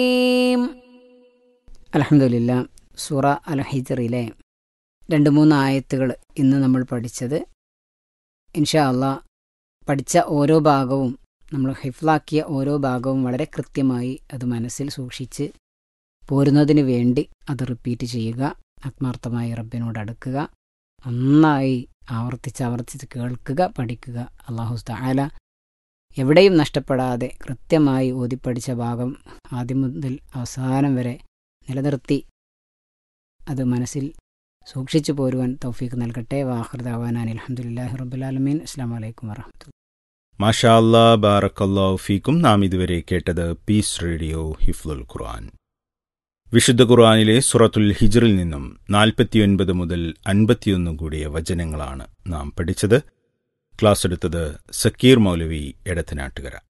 അലഹമില്ല സൂറ അൽ ഹിജറിലെ രണ്ട് മൂന്ന് ആയത്തുകൾ ഇന്ന് നമ്മൾ പഠിച്ചത് ഇൻഷാ അള്ളാ പഠിച്ച ഓരോ ഭാഗവും നമ്മൾ ഹിഫ്ലാക്കിയ ഓരോ ഭാഗവും വളരെ കൃത്യമായി അത് മനസ്സിൽ സൂക്ഷിച്ച് പോരുന്നതിന് വേണ്ടി അത് റിപ്പീറ്റ് ചെയ്യുക ആത്മാർത്ഥമായി റബ്ബിനോട് അടുക്കുക നന്നായി ആവർത്തിച്ച് ആവർത്തിച്ച് കേൾക്കുക പഠിക്കുക അള്ളാഹു താല എവിടെയും നഷ്ടപ്പെടാതെ കൃത്യമായി ഓതിപ്പടിച്ച ഭാഗം ആദ്യം മുതൽ അവസാനം വരെ നിലനിർത്തി അത് മനസ്സിൽ സൂക്ഷിച്ചു പോരുവാൻ തൗഫീഖ് നൽകട്ടെ വാഹൃദാവാൻ അലഹമുല്ലാഹി റബുലാലമീൻ അസ്സാം വലൈക്കും വറഹമത്തുള്ള മാഷാ അല്ലാ ബാറക്കല്ലാഹു ഫീക്കും നാം ഇതുവരെ കേട്ടത് പീസ് റേഡിയോ ഹിഫ്ലുൽ ഖുർആൻ വിശുദ്ധ ഖുർആനിലെ സുറത്തുൽ ഹിജറിൽ നിന്നും നാൽപ്പത്തിയൊൻപത് മുതൽ അൻപത്തിയൊന്ന് കൂടിയ വചനങ്ങളാണ് നാം പഠിച്ചത് ക്ലാസ് എടുത്തത് സക്കീർ മൗലവി എടത്തനാട്ടുകര